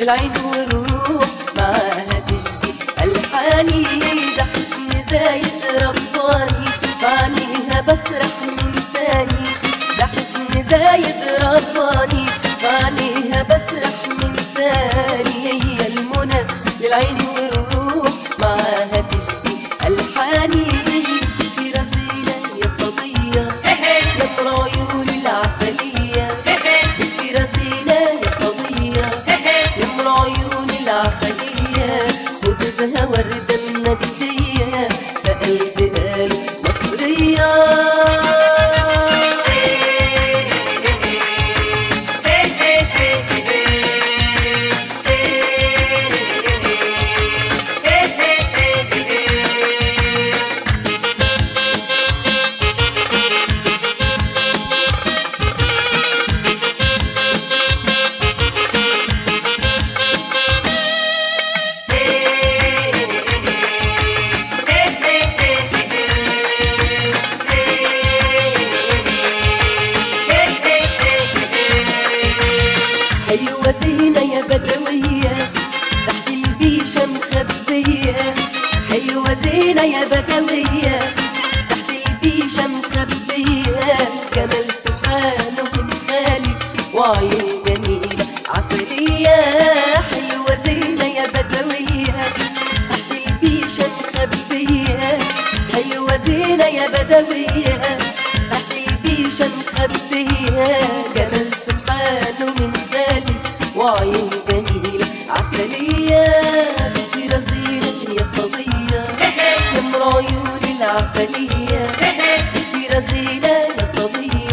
للعين والروح معاها تشكي ألحاني ده حسن زايد رباني بعينيها بسرح من تاني ده حسن زايد رباني بعينيها بسرح من تاني هي المنى للعين والروح معاها تشكي ألحاني في رزينة يا صبية يا ترى عيون العسلية في رزينة يا صبية يا مرا عيون العسلية خدها وردة مندية سألتها له مصرية حلوة زينة يا بدوية تحت البيشة مخبية حلوة زينة يا بدوية تحت البيشة مخبية جمال سبحانه من خالق وعيون جميلة عسلية حلوة زينة يا بدوية تحت البيشة مخبية حلوة زينة يا بدوية تحت البيشة مخبية جمال سبحانه من خالق وعيون جميلة عسلية في رزينة يا صبية يا مرا عيون العسلية في رزينة يا صبية